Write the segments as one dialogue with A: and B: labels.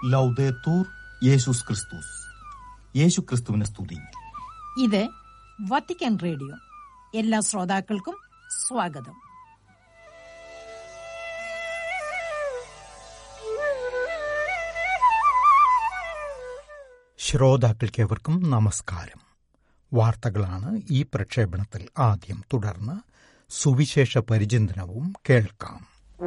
A: ലൗദേത്തൂർ യേശുസ് ക്രിസ്തുസ് യേശു ക്രിസ്തുവിനെ സ്തുതി
B: ഇത് വത്തിക്കാൻ റേഡിയോ എല്ലാ ശ്രോതാക്കൾക്കും സ്വാഗതം
C: ശ്രോതാക്കൾക്കേവർക്കും നമസ്കാരം വാർത്തകളാണ് ഈ പ്രക്ഷേപണത്തിൽ ആദ്യം തുടർന്ന് സുവിശേഷ പരിചിന്തനവും കേൾക്കാം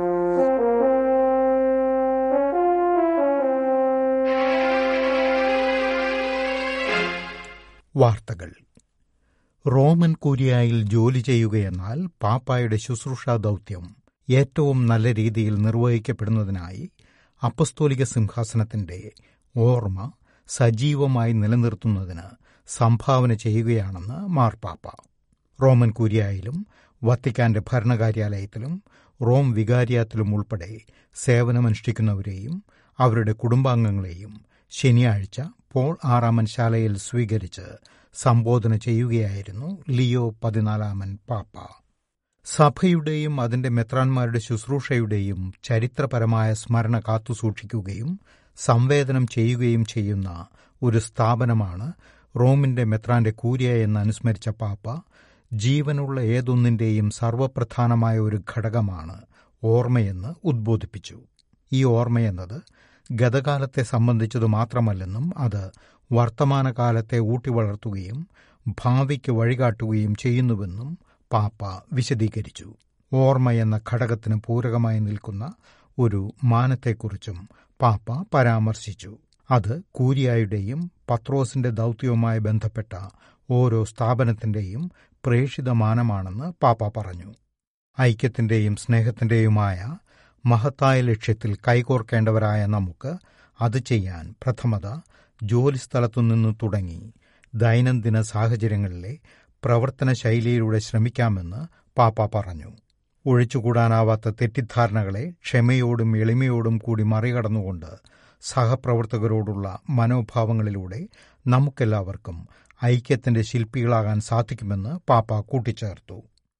C: വാർത്തകൾ റോമൻ കൂരിയായിൽ ജോലി ചെയ്യുകയെന്നാൽ പാപ്പായുടെ ശുശ്രൂഷാ ദൗത്യം ഏറ്റവും നല്ല രീതിയിൽ നിർവഹിക്കപ്പെടുന്നതിനായി അപ്പസ്തോലിക സിംഹാസനത്തിന്റെ ഓർമ്മ സജീവമായി നിലനിർത്തുന്നതിന് സംഭാവന ചെയ്യുകയാണെന്ന് മാർപ്പാപ്പ റോമൻ കൂരിയായിലും വത്തിക്കാന്റെ ഭരണകാര്യാലയത്തിലും റോം വികാരിയാത്തിലും ഉൾപ്പെടെ സേവനമനുഷ്ഠിക്കുന്നവരെയും അവരുടെ കുടുംബാംഗങ്ങളെയും ശനിയാഴ്ച പോൾ ആറാമൻ ശാലയിൽ സ്വീകരിച്ച് സംബോധന ചെയ്യുകയായിരുന്നു ലിയോ പതിനാലാമൻ പാപ്പ സഭയുടെയും അതിന്റെ മെത്രാന്മാരുടെ ശുശ്രൂഷയുടെയും ചരിത്രപരമായ സ്മരണ കാത്തുസൂക്ഷിക്കുകയും സംവേദനം ചെയ്യുകയും ചെയ്യുന്ന ഒരു സ്ഥാപനമാണ് റോമിന്റെ മെത്രാന്റെ കൂരിയ എന്ന് അനുസ്മരിച്ച പാപ്പ ജീവനുള്ള ഏതൊന്നിന്റെയും സർവപ്രധാനമായ ഒരു ഘടകമാണ് ഓർമ്മയെന്ന് ഉദ്ബോധിപ്പിച്ചു ഈ ഓർമ്മയെന്നത് ഗതകാലത്തെ സംബന്ധിച്ചതു മാത്രമല്ലെന്നും അത് വർത്തമാനകാലത്തെ ഊട്ടിവളർത്തുകയും ഭാവിക്ക് വഴികാട്ടുകയും ചെയ്യുന്നുവെന്നും പാപ്പ വിശദീകരിച്ചു ഓർമ്മ എന്ന ഘടകത്തിന് പൂരകമായി നിൽക്കുന്ന ഒരു മാനത്തെക്കുറിച്ചും പാപ്പ പരാമർശിച്ചു അത് കൂരിയായുടെയും പത്രോസിന്റെ ദൗത്യവുമായി ബന്ധപ്പെട്ട ഓരോ സ്ഥാപനത്തിന്റെയും പ്രേഷിത മാനമാണെന്ന് പാപ്പ പറഞ്ഞു ഐക്യത്തിന്റെയും സ്നേഹത്തിന്റെയുമായ മഹത്തായ ലക്ഷ്യത്തിൽ കൈകോർക്കേണ്ടവരായ നമുക്ക് അത് ചെയ്യാൻ പ്രഥമത ജോലിസ്ഥലത്തുനിന്ന് തുടങ്ങി ദൈനംദിന സാഹചര്യങ്ങളിലെ പ്രവർത്തന ശൈലിയിലൂടെ ശ്രമിക്കാമെന്ന് പാപ്പ പറഞ്ഞു ഒഴിച്ചുകൂടാനാവാത്ത തെറ്റിദ്ധാരണകളെ ക്ഷമയോടും എളിമയോടും കൂടി മറികടന്നുകൊണ്ട് സഹപ്രവർത്തകരോടുള്ള മനോഭാവങ്ങളിലൂടെ നമുക്കെല്ലാവർക്കും ഐക്യത്തിന്റെ ശില്പികളാകാൻ സാധിക്കുമെന്ന് പാപ്പ കൂട്ടിച്ചേർത്തു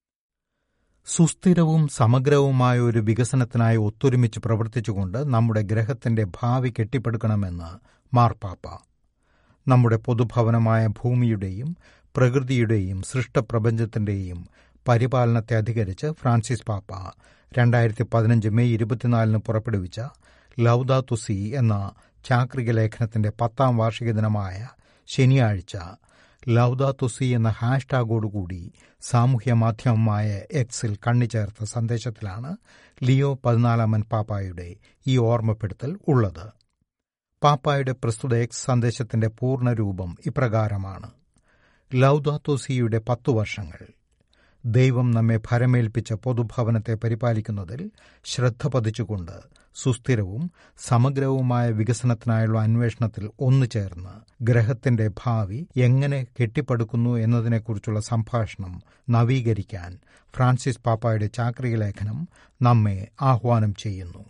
C: സുസ്ഥിരവും സമഗ്രവുമായ ഒരു വികസനത്തിനായി ഒത്തൊരുമിച്ച് പ്രവർത്തിച്ചുകൊണ്ട് നമ്മുടെ ഗ്രഹത്തിന്റെ ഭാവി കെട്ടിപ്പടുക്കണമെന്ന് മാർപ്പാപ്പ നമ്മുടെ പൊതുഭവനമായ ഭൂമിയുടെയും പ്രകൃതിയുടെയും സൃഷ്ടപ്രപഞ്ചത്തിന്റെയും പരിപാലനത്തെ അധികരിച്ച് ഫ്രാൻസിസ് പാപ്പ രണ്ടായിരത്തി പതിനഞ്ച് മെയ് ഇരുപത്തിനാലിന് പുറപ്പെടുവിച്ച ലൌദാതുസി എന്ന ചാക്രിക ലേഖനത്തിന്റെ പത്താം വാർഷിക ദിനമായ ശനിയാഴ്ച ലൌദാതുസി എന്ന ഹാഷ്ടാഗോടുകൂടി സാമൂഹ്യ മാധ്യമമായ എക്സിൽ കണ്ണിച്ചേർത്ത സന്ദേശത്തിലാണ് ലിയോ പതിനാലാമൻ പാപ്പായുടെ ഈ ഓർമ്മപ്പെടുത്തൽ ഉള്ളത് പാപ്പായുടെ പ്രസ്തുത എക്സ് സന്ദേശത്തിന്റെ പൂർണ്ണരൂപം ഇപ്രകാരമാണ് ലൌദാത്തോസിയുടെ പത്തു വർഷങ്ങൾ ദൈവം നമ്മെ ഭരമേൽപ്പിച്ച പൊതുഭവനത്തെ പരിപാലിക്കുന്നതിൽ ശ്രദ്ധ പതിച്ചുകൊണ്ട് സുസ്ഥിരവും സമഗ്രവുമായ വികസനത്തിനായുള്ള അന്വേഷണത്തിൽ ഒന്നു ചേർന്ന് ഗ്രഹത്തിന്റെ ഭാവി എങ്ങനെ കെട്ടിപ്പടുക്കുന്നു എന്നതിനെക്കുറിച്ചുള്ള സംഭാഷണം നവീകരിക്കാൻ ഫ്രാൻസിസ് പാപ്പായുടെ ചാക്രിക ലേഖനം നമ്മെ ആഹ്വാനം ചെയ്യുന്നു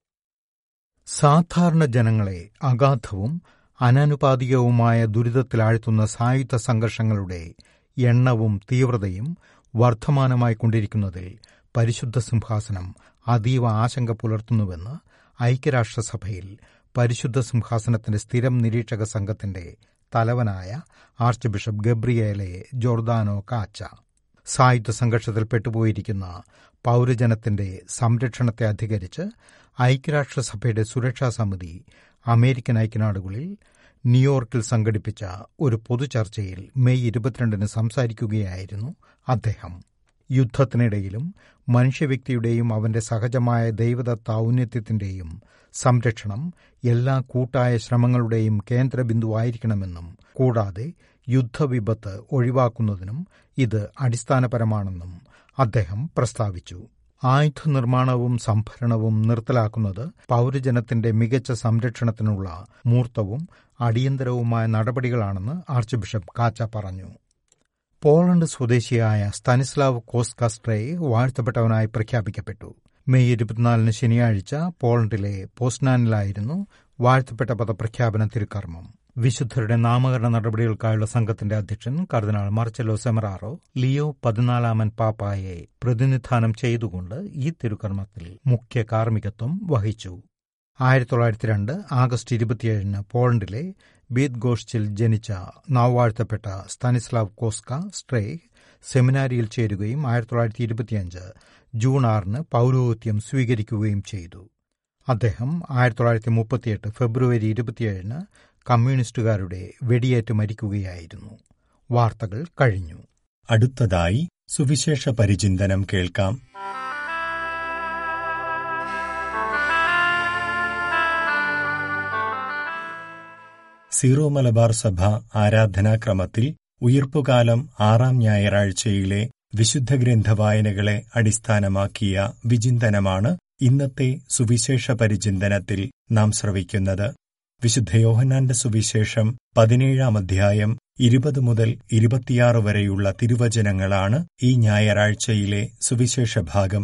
C: സാധാരണ ജനങ്ങളെ അഗാധവും അനനുപാതികവുമായ ദുരിതത്തിലാഴ്ത്തുന്ന സായുധ സംഘർഷങ്ങളുടെ എണ്ണവും തീവ്രതയും വർദ്ധമാനമായി കൊണ്ടിരിക്കുന്നതിൽ പരിശുദ്ധ സിംഹാസനം അതീവ ആശങ്ക പുലർത്തുന്നുവെന്ന് ഐക്യരാഷ്ട്രസഭയിൽ പരിശുദ്ധ സിംഹാസനത്തിന്റെ സ്ഥിരം നിരീക്ഷക സംഘത്തിന്റെ തലവനായ archbishop Gabriele Giordano Caccia സായുധ സംഘർഷത്തിൽ പെട്ടുപോയിരിക്കുന്ന പൌരജനത്തിന്റെ സംരക്ഷണത്തെ അധികരിച്ച് ഐക്യരാഷ്ട്രസഭയുടെ സുരക്ഷാ സമിതി അമേരിക്കൻ ഐക്യനാടുകളിൽ ന്യൂയോർക്കിൽ സംഘടിപ്പിച്ച ഒരു പൊതുചർച്ചയിൽ മെയ് ഇരുപത്തിരണ്ടിന് സംസാരിക്കുകയായിരുന്നു അദ്ദേഹം യുദ്ധത്തിനിടയിലും മനുഷ്യവ്യക്തിയുടെയും അവന്റെ സഹജമായ ദൈവദത്ത ഔന്നത്യത്തിന്റെയും സംരക്ഷണം എല്ലാ കൂട്ടായ ശ്രമങ്ങളുടെയും കേന്ദ്രബിന്ദുവായിരിക്കണമെന്നും കൂടാതെ യുദ്ധവിപത്ത് ഒഴിവാക്കുന്നതിനും ഇത് അടിസ്ഥാനപരമാണെന്നും അദ്ദേഹം പ്രസ്താവിച്ചു ആയുധ നിർമ്മാണവും സംഭരണവും നിർത്തലാക്കുന്നത് പൌരജനത്തിന്റെ മികച്ച സംരക്ഷണത്തിനുള്ള മൂർത്തവും അടിയന്തരവുമായ നടപടികളാണെന്ന് ആർച്ച് ബിഷപ്പ് കാച്ച പറഞ്ഞു പോളണ്ട് സ്വദേശിയായ സ്താനിസ്ലാവ് കോസ്കാസ്ട്രയെ വാഴ്ത്തപ്പെട്ടവനായി പ്രഖ്യാപിക്കപ്പെട്ടു മെയ് ഇരുപത്തിനാലിന് ശനിയാഴ്ച പോളണ്ടിലെ പോസ്നാനിലായിരുന്നു വാഴ്ത്തപ്പെട്ട പദപ്രഖ്യാപന തിരുക്കർമ്മം വിശുദ്ധരുടെ നാമകരണ നടപടികൾക്കായുള്ള സംഘത്തിന്റെ അധ്യക്ഷൻ കർദിനാൾ മാർച്ചലോ സെമറാറോ ലിയോ പതിനാലാമൻ പാപ്പായെ പ്രതിനിധാനം ചെയ്തുകൊണ്ട് ഈ തിരുക്കർമ്മത്തിൽ മുഖ്യ കാർമ്മികത്വം വഹിച്ചു ആയിരത്തി തൊള്ളായിരത്തി രണ്ട് ആഗസ്റ്റ് ഇരുപത്തിയേഴിന് പോളണ്ടിലെ ബീത് ഗോഷ്ചിൽ ജനിച്ച നാവാഴ്ത്തപ്പെട്ട സ്താനിസ്ലാവ് കോസ്ക സ്ട്രേ സെമിനാരിയിൽ ചേരുകയും ആയിരത്തി തൊള്ളായിരത്തി ഇരുപത്തിയഞ്ച് ജൂൺ ആറിന് പൗരോഹിത്യം സ്വീകരിക്കുകയും ചെയ്തു അദ്ദേഹം ആയിരത്തി തൊള്ളായിരത്തി മുപ്പത്തിയെട്ട് ഫെബ്രുവരി ഇരുപത്തിയേഴിന് കമ്മ്യൂണിസ്റ്റുകാരുടെ വെടിയേറ്റ് മരിക്കുകയായിരുന്നു വാർത്തകൾ കഴിഞ്ഞു
D: അടുത്തതായി സുവിശേഷ പരിചിന്തനം കേൾക്കാം സീറോ മലബാർ സഭ ആരാധനാക്രമത്തിൽ ഉയിർപ്പുകാലം ആറാം ഞായറാഴ്ചയിലെ വിശുദ്ധ ഗ്രന്ഥ വായനകളെ അടിസ്ഥാനമാക്കിയ വിചിന്തനമാണ് ഇന്നത്തെ സുവിശേഷ പരിചിന്തനത്തിൽ നാം ശ്രവിക്കുന്നത് വിശുദ്ധ യോഹന്നാന്റെ സുവിശേഷം പതിനേഴാം അധ്യായം ഇരുപത് മുതൽ ഇരുപത്തിയാറ് വരെയുള്ള തിരുവചനങ്ങളാണ് ഈ ഞായറാഴ്ചയിലെ സുവിശേഷ ഭാഗം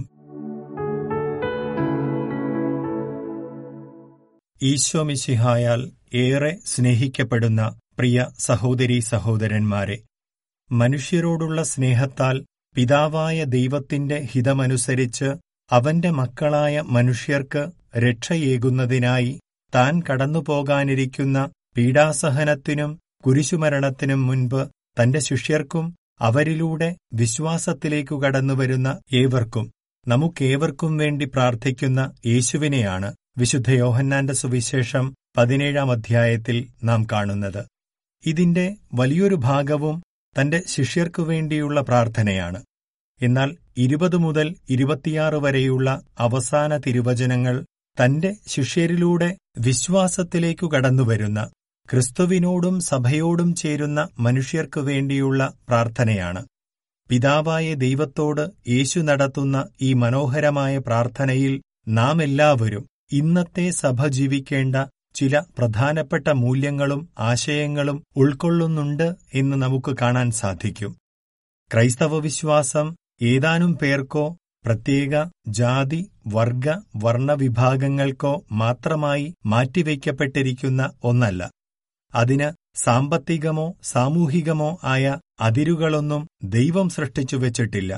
D: ഈശോമിശിഹായാൽ ഏറെ സ്നേഹിക്കപ്പെടുന്ന പ്രിയ സഹോദരീ സഹോദരന്മാരെ മനുഷ്യരോടുള്ള സ്നേഹത്താൽ പിതാവായ ദൈവത്തിന്റെ ഹിതമനുസരിച്ച് അവന്റെ മക്കളായ മനുഷ്യർക്ക് രക്ഷയേകുന്നതിനായി താൻ കടന്നുപോകാനിരിക്കുന്ന പീഡാസഹനത്തിനും കുരിശുമരണത്തിനും മുൻപ് തന്റെ ശിഷ്യർക്കും അവരിലൂടെ വിശ്വാസത്തിലേക്കു കടന്നുവരുന്ന ഏവർക്കും നമുക്കേവർക്കും വേണ്ടി പ്രാർത്ഥിക്കുന്ന യേശുവിനെയാണ് വിശുദ്ധ യോഹന്നാന്റെ സുവിശേഷം പതിനേഴാം അധ്യായത്തിൽ നാം കാണുന്നത് ഇതിന്റെ വലിയൊരു ഭാഗവും തന്റെ ശിഷ്യർക്കു വേണ്ടിയുള്ള പ്രാർത്ഥനയാണ് എന്നാൽ ഇരുപത് മുതൽ ഇരുപത്തിയാറ് വരെയുള്ള അവസാന തിരുവചനങ്ങൾ തന്റെ ശിഷ്യരിലൂടെ വിശ്വാസത്തിലേക്കു കടന്നുവരുന്ന ക്രിസ്തുവിനോടും സഭയോടും ചേരുന്ന മനുഷ്യർക്കു വേണ്ടിയുള്ള പ്രാർത്ഥനയാണ് പിതാവായ ദൈവത്തോട് യേശു നടത്തുന്ന ഈ മനോഹരമായ പ്രാർത്ഥനയിൽ നാം എല്ലാവരും ഇന്നത്തെ സഭ ജീവിക്കേണ്ട ചില പ്രധാനപ്പെട്ട മൂല്യങ്ങളും ആശയങ്ങളും ഉൾക്കൊള്ളുന്നുണ്ട് എന്ന് നമുക്ക് കാണാൻ സാധിക്കും ക്രൈസ്തവ വിശ്വാസം ഏതാനും പേർക്കോ പ്രത്യേക ജാതി വർഗ വർണ്ണവിഭാഗങ്ങൾക്കോ മാത്രമായി മാറ്റിവെക്കപ്പെട്ടിരിക്കുന്ന ഒന്നല്ല അതിന് സാമ്പത്തികമോ സാമൂഹികമോ ആയ അതിരുകളൊന്നും ദൈവം സൃഷ്ടിച്ചു വച്ചിട്ടില്ല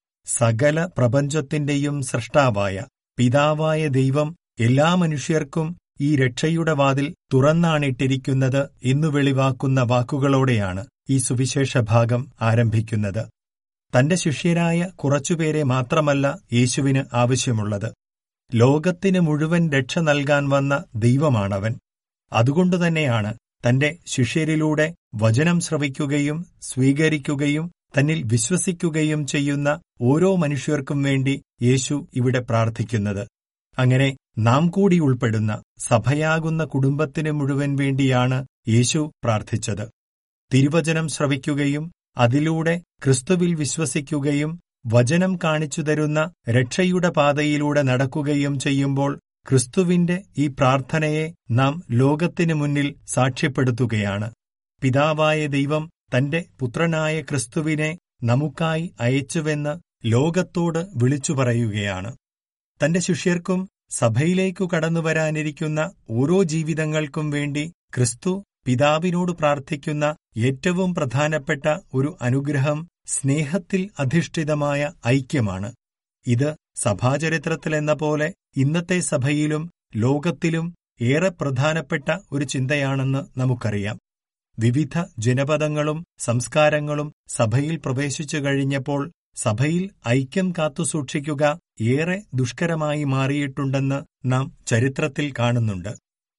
D: സകല പ്രപഞ്ചത്തിന്റെയും സൃഷ്ടാവായ പിതാവായ ദൈവം എല്ലാ മനുഷ്യർക്കും ഈ രക്ഷയുടെ വാതിൽ തുറന്നാണിട്ടിരിക്കുന്നത് എന്നു വെളിവാക്കുന്ന വാക്കുകളോടെയാണ് ഈ സുവിശേഷ ഭാഗം ആരംഭിക്കുന്നത് തന്റെ ശിഷ്യരായ കുറച്ചുപേരെ മാത്രമല്ല യേശുവിന് ആവശ്യമുള്ളത് ലോകത്തിന് മുഴുവൻ രക്ഷ നൽകാൻ വന്ന ദൈവമാണവൻ അതുകൊണ്ടുതന്നെയാണ് തന്റെ ശിഷ്യരിലൂടെ വചനം ശ്രവിക്കുകയും സ്വീകരിക്കുകയും തന്നിൽ വിശ്വസിക്കുകയും ചെയ്യുന്ന ഓരോ മനുഷ്യർക്കും വേണ്ടി യേശു ഇവിടെ പ്രാർത്ഥിക്കുന്നത് അങ്ങനെ നാം കൂടി ഉൾപ്പെടുന്ന സഭയാകുന്ന കുടുംബത്തിന് മുഴുവൻ വേണ്ടിയാണ് യേശു പ്രാർത്ഥിച്ചത് തിരുവചനം ശ്രവിക്കുകയും അതിലൂടെ ക്രിസ്തുവിൽ വിശ്വസിക്കുകയും വചനം കാണിച്ചു തരുന്ന രക്ഷയുടെ പാതയിലൂടെ നടക്കുകയും ചെയ്യുമ്പോൾ ക്രിസ്തുവിന്റെ ഈ പ്രാർത്ഥനയെ നാം ലോകത്തിനു മുന്നിൽ സാക്ഷ്യപ്പെടുത്തുകയാണ് പിതാവായ ദൈവം തന്റെ പുത്രനായ ക്രിസ്തുവിനെ നമുക്കായി അയച്ചുവെന്ന് ലോകത്തോട് വിളിച്ചു പറയുകയാണ് തന്റെ ശിഷ്യർക്കും സഭയിലേക്കു കടന്നുവരാനിരിക്കുന്ന ഓരോ ജീവിതങ്ങൾക്കും വേണ്ടി ക്രിസ്തു പിതാവിനോട് പ്രാർത്ഥിക്കുന്ന ഏറ്റവും പ്രധാനപ്പെട്ട ഒരു അനുഗ്രഹം സ്നേഹത്തിൽ അധിഷ്ഠിതമായ ഐക്യമാണ് ഇത് സഭാചരിത്രത്തിലെന്ന പോലെ ഇന്നത്തെ സഭയിലും ലോകത്തിലും ഏറെ പ്രധാനപ്പെട്ട ഒരു ചിന്തയാണെന്ന് നമുക്കറിയാം വിവിധ ജനപദങ്ങളും സംസ്കാരങ്ങളും സഭയിൽ പ്രവേശിച്ചു കഴിഞ്ഞപ്പോൾ സഭയിൽ ഐക്യം കാത്തുസൂക്ഷിക്കുക ഏറെ ദുഷ്കരമായി മാറിയിട്ടുണ്ടെന്ന് നാം ചരിത്രത്തിൽ കാണുന്നുണ്ട്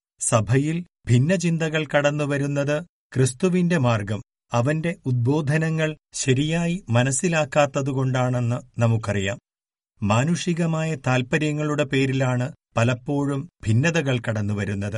D: സഭയിൽ ഭിന്നചിന്തകൾ കടന്നുവരുന്നത് ക്രിസ്തുവിന്റെ മാർഗം അവന്റെ ഉദ്ബോധനങ്ങൾ ശരിയായി മനസ്സിലാക്കാത്തതുകൊണ്ടാണെന്ന് നമുക്കറിയാം മാനുഷികമായ താൽപ്പര്യങ്ങളുടെ പേരിലാണ് പലപ്പോഴും ഭിന്നതകൾ കടന്നുവരുന്നത്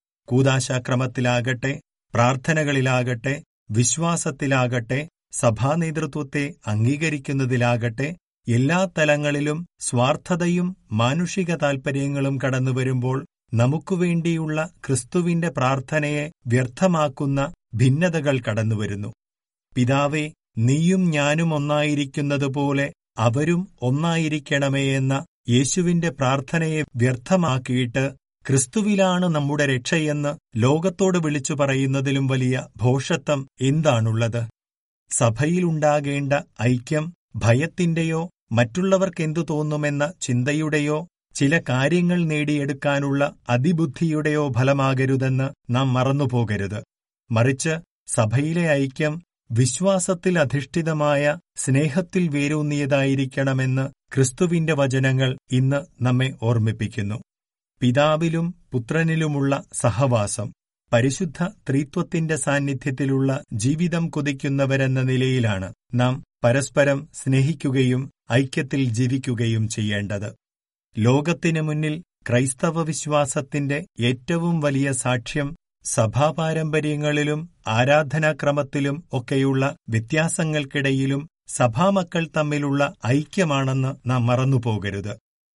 D: കൂതാശാക്രമത്തിലാകട്ടെ പ്രാർത്ഥനകളിലാകട്ടെ വിശ്വാസത്തിലാകട്ടെ സഭാനേതൃത്വത്തെ അംഗീകരിക്കുന്നതിലാകട്ടെ എല്ലാ തലങ്ങളിലും സ്വാർത്ഥതയും മാനുഷിക താൽപ്പര്യങ്ങളും കടന്നുവരുമ്പോൾ നമുക്കുവേണ്ടിയുള്ള ക്രിസ്തുവിന്റെ പ്രാർത്ഥനയെ വ്യർത്ഥമാക്കുന്ന ഭിന്നതകൾ കടന്നുവരുന്നു പിതാവേ നീയും ഞാനും ഒന്നായിരിക്കുന്നതുപോലെ അവരും ഒന്നായിരിക്കണമേ എന്ന യേശുവിന്റെ പ്രാർത്ഥനയെ വ്യർത്ഥമാക്കിയിട്ട് ക്രിസ്തുവിലാണ് നമ്മുടെ രക്ഷയെന്ന് ലോകത്തോട് വിളിച്ചു പറയുന്നതിലും വലിയ ഭോഷത്വം എന്താണുള്ളത് സഭയിലുണ്ടാകേണ്ട ഐക്യം ഭയത്തിന്റെയോ മറ്റുള്ളവർക്കെന്തു തോന്നുമെന്ന ചിന്തയുടെയോ ചില കാര്യങ്ങൾ നേടിയെടുക്കാനുള്ള അതിബുദ്ധിയുടെയോ ഫലമാകരുതെന്ന് നാം മറന്നുപോകരുത് മറിച്ച് സഭയിലെ ഐക്യം വിശ്വാസത്തിൽ അധിഷ്ഠിതമായ സ്നേഹത്തിൽ വേരൂന്നിയതായിരിക്കണമെന്ന് ക്രിസ്തുവിന്റെ വചനങ്ങൾ ഇന്ന് നമ്മെ ഓർമ്മിപ്പിക്കുന്നു പിതാവിലും പുത്രനിലുമുള്ള സഹവാസം പരിശുദ്ധ ത്രിത്വത്തിന്റെ സാന്നിധ്യത്തിലുള്ള ജീവിതം കൊതിക്കുന്നവരെന്ന നിലയിലാണ് നാം പരസ്പരം സ്നേഹിക്കുകയും ഐക്യത്തിൽ ജീവിക്കുകയും ചെയ്യേണ്ടത് ലോകത്തിനു മുന്നിൽ ക്രൈസ്തവ വിശ്വാസത്തിന്റെ ഏറ്റവും വലിയ സാക്ഷ്യം സഭാപാരമ്പര്യങ്ങളിലും ആരാധനാക്രമത്തിലും ഒക്കെയുള്ള വ്യത്യാസങ്ങൾക്കിടയിലും സഭാമക്കൾ തമ്മിലുള്ള ഐക്യമാണെന്ന് നാം മറന്നുപോകരുത്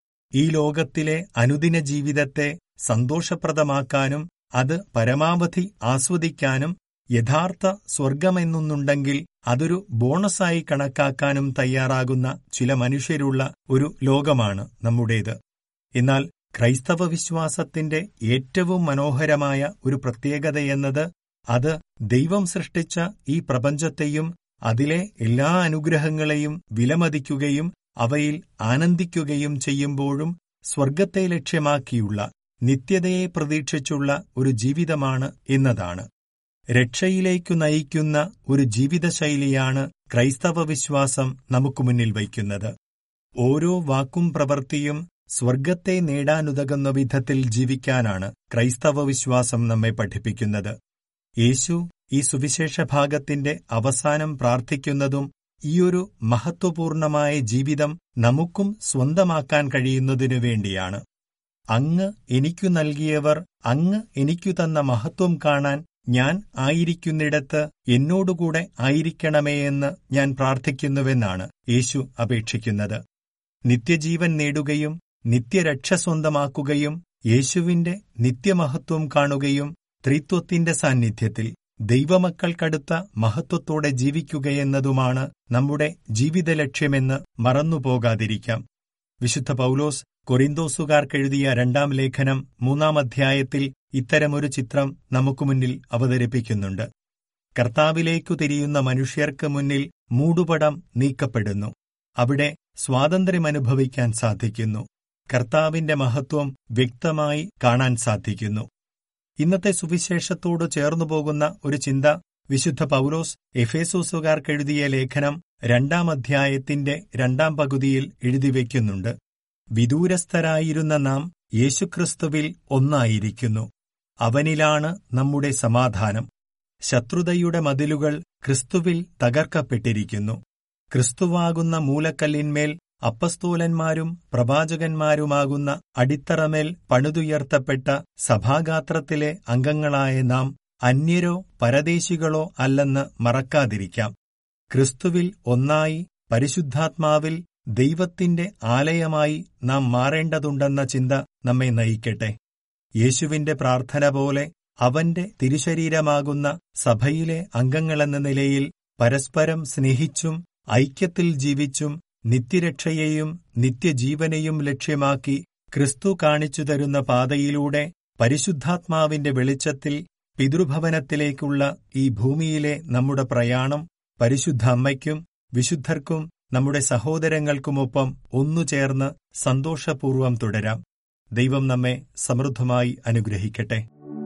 D: ഈ ലോകത്തിലെ അനുദിന ജീവിതത്തെ സന്തോഷപ്രദമാക്കാനും അത് പരമാവധി ആസ്വദിക്കാനും യഥാർത്ഥ സ്വർഗമെന്നൊന്നുണ്ടെങ്കിൽ അതൊരു ബോണസായി കണക്കാക്കാനും തയ്യാറാകുന്ന ചില മനുഷ്യരുള്ള ഒരു ലോകമാണ് നമ്മുടേത് എന്നാൽ ക്രൈസ്തവ വിശ്വാസത്തിന്റെ ഏറ്റവും മനോഹരമായ ഒരു പ്രത്യേകതയെന്നത് അത് ദൈവം സൃഷ്ടിച്ച ഈ പ്രപഞ്ചത്തെയും അതിലെ എല്ലാ അനുഗ്രഹങ്ങളെയും വിലമതിക്കുകയും അവയിൽ ആനന്ദിക്കുകയും ചെയ്യുമ്പോഴും സ്വർഗത്തെ ലക്ഷ്യമാക്കിയുള്ള നിത്യതയെ പ്രതീക്ഷിച്ചുള്ള ഒരു ജീവിതമാണ് എന്നതാണ് രക്ഷയിലേക്കു നയിക്കുന്ന ഒരു ജീവിതശൈലിയാണ് ക്രൈസ്തവ വിശ്വാസം നമുക്ക് മുന്നിൽ വയ്ക്കുന്നത് ഓരോ വാക്കും പ്രവൃത്തിയും സ്വർഗത്തെ നേടാനുതകുന്ന വിധത്തിൽ ജീവിക്കാനാണ് ക്രൈസ്തവ വിശ്വാസം നമ്മെ പഠിപ്പിക്കുന്നത് യേശു ഈ സുവിശേഷ ഭാഗത്തിന്റെ അവസാനം പ്രാർത്ഥിക്കുന്നതും ഈയൊരു മഹത്വപൂർണമായ ജീവിതം നമുക്കും സ്വന്തമാക്കാൻ കഴിയുന്നതിനു വേണ്ടിയാണ് അങ്ങ് എനിക്കു നൽകിയവർ അങ്ങ് എനിക്കു തന്ന മഹത്വം കാണാൻ ഞാൻ ആയിരിക്കുന്നിടത്ത് എന്നോടുകൂടെ ആയിരിക്കണമേ എന്ന് ഞാൻ പ്രാർത്ഥിക്കുന്നുവെന്നാണ് യേശു അപേക്ഷിക്കുന്നത് നിത്യജീവൻ നേടുകയും നിത്യരക്ഷ സ്വന്തമാക്കുകയും യേശുവിന്റെ നിത്യമഹത്വം കാണുകയും ത്രിത്വത്തിന്റെ സാന്നിധ്യത്തിൽ ദൈവമക്കൾക്കടുത്ത മഹത്വത്തോടെ ജീവിക്കുകയെന്നതുമാണ് നമ്മുടെ ജീവിത ലക്ഷ്യമെന്ന് മറന്നുപോകാതിരിക്കാം വിശുദ്ധ പൗലോസ് കൊറിന്തോസുകാർക്കെഴുതിയ രണ്ടാം ലേഖനം മൂന്നാം അധ്യായത്തിൽ ഇത്തരമൊരു ചിത്രം നമുക്ക് മുന്നിൽ അവതരിപ്പിക്കുന്നുണ്ട് കർത്താവിലേക്കു തിരിയുന്ന മനുഷ്യർക്ക് മുന്നിൽ മൂടുപടം നീക്കപ്പെടുന്നു അവിടെ സ്വാതന്ത്ര്യം അനുഭവിക്കാൻ സാധിക്കുന്നു കർത്താവിന്റെ മഹത്വം വ്യക്തമായി കാണാൻ സാധിക്കുന്നു ഇന്നത്തെ സുവിശേഷത്തോട് ചേർന്നു പോകുന്ന ഒരു ചിന്ത വിശുദ്ധ പൗലോസ് എഫേസോസുകാർക്കെഴുതിയ ലേഖനം രണ്ടാം അധ്യായത്തിന്റെ രണ്ടാം പകുതിയിൽ എഴുതിവെക്കുന്നുണ്ട് വിദൂരസ്ഥരായിരുന്ന നാം യേശുക്രിസ്തുവിൽ ഒന്നായിരിക്കുന്നു അവനിലാണ് നമ്മുടെ സമാധാനം ശത്രുതയുടെ മതിലുകൾ ക്രിസ്തുവിൽ തകർക്കപ്പെട്ടിരിക്കുന്നു ക്രിസ്തുവാകുന്ന മൂലക്കല്ലിന്മേൽ അപ്പസ്തോലന്മാരും പ്രവാചകന്മാരുമാകുന്ന അടിത്തറമേൽ പണിതുയർത്തപ്പെട്ട സഭാഗാത്രത്തിലെ അംഗങ്ങളായ നാം അന്യരോ പരദേശികളോ അല്ലെന്ന് മറക്കാതിരിക്കാം ക്രിസ്തുവിൽ ഒന്നായി പരിശുദ്ധാത്മാവിൽ ദൈവത്തിന്റെ ആലയമായി നാം മാറേണ്ടതുണ്ടെന്ന ചിന്ത നമ്മെ നയിക്കട്ടെ യേശുവിന്റെ പ്രാർത്ഥന പോലെ അവന്റെ തിരുശരീരമാകുന്ന സഭയിലെ അംഗങ്ങളെന്ന നിലയിൽ പരസ്പരം സ്നേഹിച്ചും ഐക്യത്തിൽ ജീവിച്ചും നിത്യരക്ഷയെയും നിത്യജീവനെയും ലക്ഷ്യമാക്കി ക്രിസ്തു കാണിച്ചു തരുന്ന പാതയിലൂടെ പരിശുദ്ധാത്മാവിന്റെ വെളിച്ചത്തിൽ പിതൃഭവനത്തിലേക്കുള്ള ഈ ഭൂമിയിലെ നമ്മുടെ പ്രയാണം പരിശുദ്ധ അമ്മയ്ക്കും വിശുദ്ധർക്കും നമ്മുടെ സഹോദരങ്ങൾക്കുമൊപ്പം ഒന്നുചേർന്ന് സന്തോഷപൂർവം തുടരാം ദൈവം നമ്മെ സമൃദ്ധമായി അനുഗ്രഹിക്കട്ടെ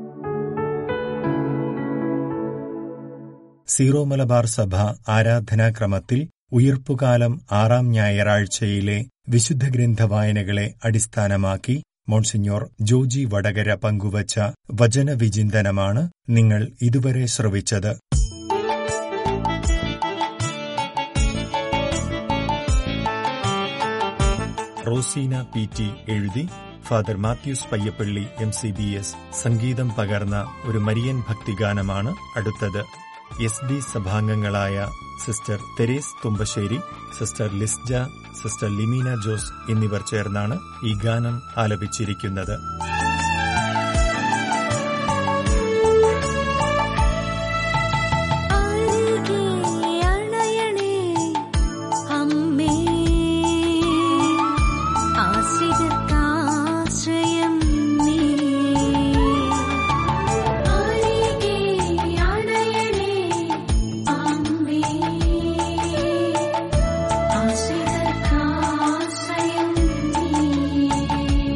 D: സീറോ മലബാർ സഭ ആരാധനാക്രമത്തിൽ ഉയിർപ്പുകാലം ആറാം ഞായറാഴ്ചയിലെ വിശുദ്ധ ഗ്രന്ഥ വായനകളെ അടിസ്ഥാനമാക്കി മോൺസിഞ്ഞോർ ജോജി വടകര പങ്കുവച്ച വചനവിചിന്തനമാണ് നിങ്ങൾ ഇതുവരെ ശ്രവിച്ചത് റോസീന പി ടി എഴുതി father Mathews Payyappally M C B S സംഗീതം പകർന്ന ഒരു മരിയൻ ഭക്തിഗാനമാണ് അടുത്തത് എസ് ഡി സഭാംഗങ്ങളായ sister Theres Thumpassery sister Lisja sister Limeena Jose എന്നിവർ ചേർന്നാണ് ഈ ഗാനം ആലപിച്ചിരിക്കുന്നത്
E: അരികെ അണയണേ അമ്മേ ആശ്രിതർക്കാശ്രയം നീ അരികെ അണയണേ അമ്മേ ആശ്രിതർക്കാശ്രയം നീ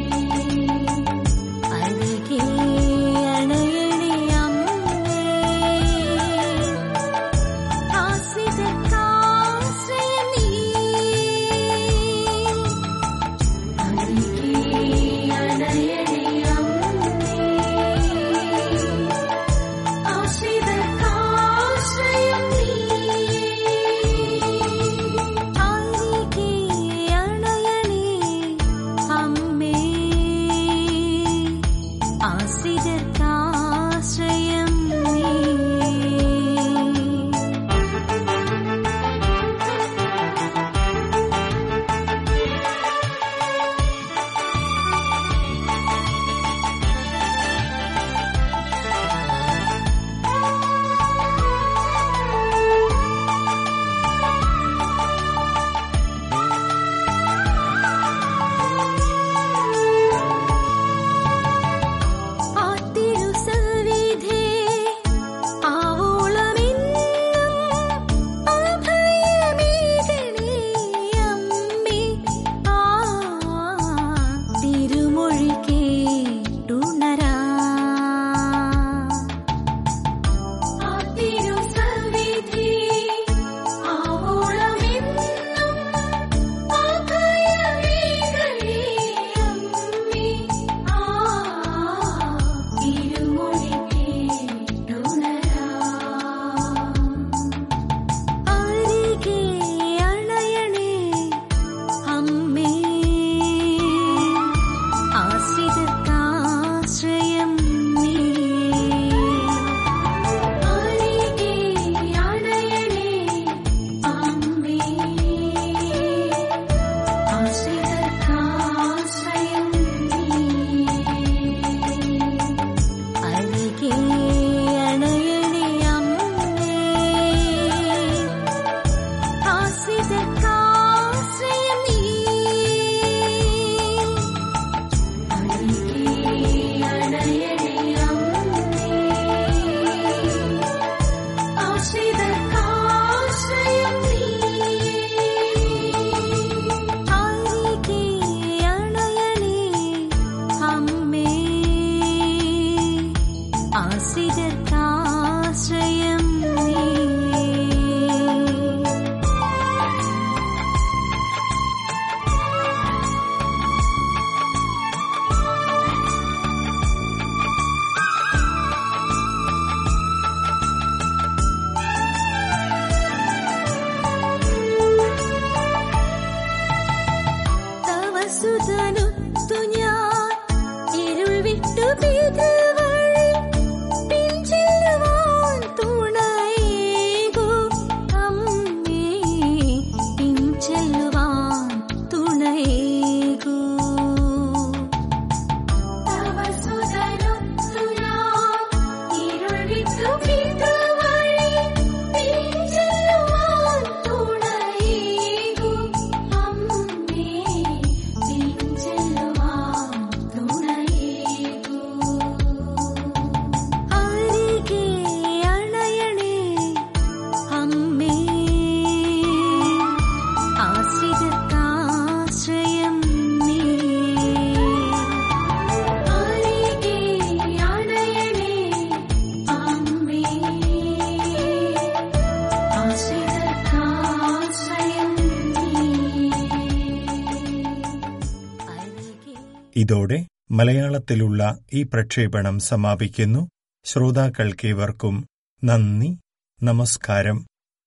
D: ഇതോടെ മലയാളത്തിലുള്ള ഈ പ്രക്ഷേപണം സമാപിക്കുന്നു ശ്രോതാക്കൾക്കേവർക്കും നന്ദി നമസ്കാരം